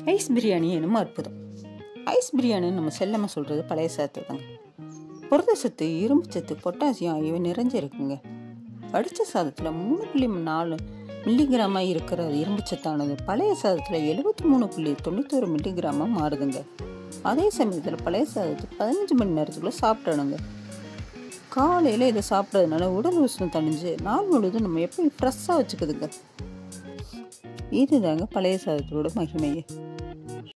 ice biryani என்னமோ அற்புதம் ice பிரியாணின்னு நம்ம செல்லமாக சொல்கிறது பழைய சாதத்தை தாங்க புரத சத்து இரும்பு சத்து பொட்டாசியம் ஆகியவை நிறைஞ்சிருக்குங்க வடித்த சாதத்தில் மூணு புள்ளி நாலு மில்லிகிராமாக இருக்கிற இரும்பு சத்தானது பழைய சாதத்தில் எழுபத்தி மூணு புள்ளி தொண்ணூத்தொரு மில்லிகிராமாக மாறுதுங்க அதே சமயத்தில் பழைய சாதத்தை பதினஞ்சு மணி நேரத்துக்குள்ளே சாப்பிடணுங்க காலையில் இதை சாப்பிட்றதுனால உடல் உஷ்ணம் தணிஞ்சு நாள் முழுவதும் நம்ம எப்படி ஃப்ரெஷ்ஷாக வச்சுக்குதுங்க இதுதாங்க பழைய சாதத்தோட மகிமையே